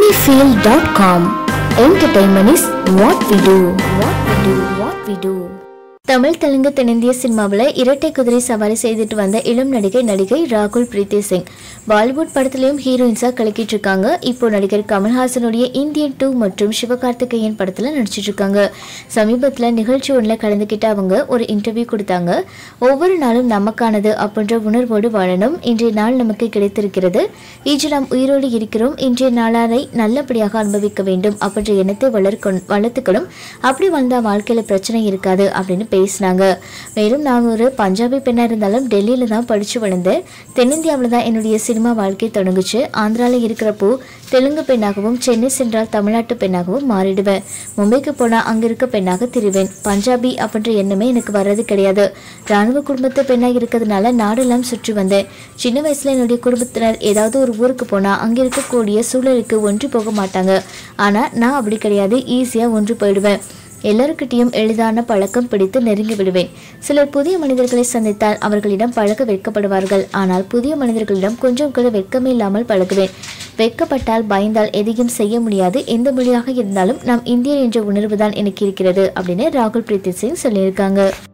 Sunnyfield.com. Entertainment is what we do. What we do. What we do. Tamil Telugu தென்னிந்திய சினிமாவில் இரட்டை குதிரை சவாரி செய்துட்டு வந்த இளம் நடிகை நடிகை ராகுல் பிரீத்தி சிங் பாலிவுட் படத்துலையும் ஹீரோயின்ஸாக கலக்கிட்டு இருக்காங்க இப்போ நடிகர் கமல்ஹாசனுடைய இந்தியன் டூ மற்றும் சிவகார்த்திகேயன் படத்தில் நடிச்சிட்டு இருக்காங்க சமீபத்தில் நிகழ்ச்சி ஒன்றில் கலந்துக்கிட்ட அவங்க ஒரு இன்டர்வியூ கொடுத்தாங்க ஒவ்வொரு நாளும் நமக்கானது அப்படின்ற உணர்வோடு வாழணும் இன்றைய நாள் நமக்கு கிடைத்திருக்கிறது இன்று நாம் உயிரோடு இருக்கிறோம் இன்றைய நாளாரை நல்லபடியாக அனுபவிக்க வேண்டும் அப்படின்ற எண்ணத்தை வளர்க்கணும் வளர்த்துக்கணும் அப்படி வந்தால் வாழ்க்கையில் பிரச்சனை இருக்காது அப்படின்னு பேசினாங்க மேலும் நான் ஒரு பஞ்சாபி பெண்ணாக இருந்தாலும் டெல்லியில் தான் படித்து வளர்ந்தேன் தென்னிந்தியாவில் தான் என்னுடைய சினிமா வாழ்க்கை தொடங்குச்சு ஆந்திராவில் இருக்கிறப்போ தெலுங்கு பெண்ணாகவும் சென்னை சென்றால் தமிழ்நாட்டு பெண்ணாகவும் மாறிடுவேன் மும்பைக்கு போனால் அங்கே இருக்க பெண்ணாக திரிவேன் பஞ்சாபி அப்படின்ற எண்ணமே எனக்கு வர்றது கிடையாது ராணுவ குடும்பத்து பெண்ணாக இருக்கிறதுனால நாடெல்லாம் சுற்றி வந்தேன் சின்ன வயசில் என்னுடைய குடும்பத்தினர் ஏதாவது ஒரு ஊருக்கு போனால் அங்கே இருக்கக்கூடிய சூழலுக்கு ஒன்று போக மாட்டாங்க ஆனால் நான் அப்படி கிடையாது ஈஸியாக ஒன்று போயிடுவேன் எல்லாருக்கிட்டையும் எளிதான பழக்கம் பிடித்து நெருங்கி விடுவேன் சிலர் புதிய மனிதர்களை சந்தித்தால் அவர்களிடம் பழக வெட்கப்படுவார்கள் ஆனால் புதிய மனிதர்களிடம் கொஞ்சம் கூட வெட்கமே இல்லாமல் பழகுவேன் வெட்கப்பட்டால் பயந்தால் எதையும் செய்ய முடியாது எந்த மொழியாக இருந்தாலும் நாம் இந்தியர் என்ற உணர்வு தான் எனக்கு இருக்கிறது அப்படின்னு ராகுல் பிரீத்தி சிங் சொல்லியிருக்காங்க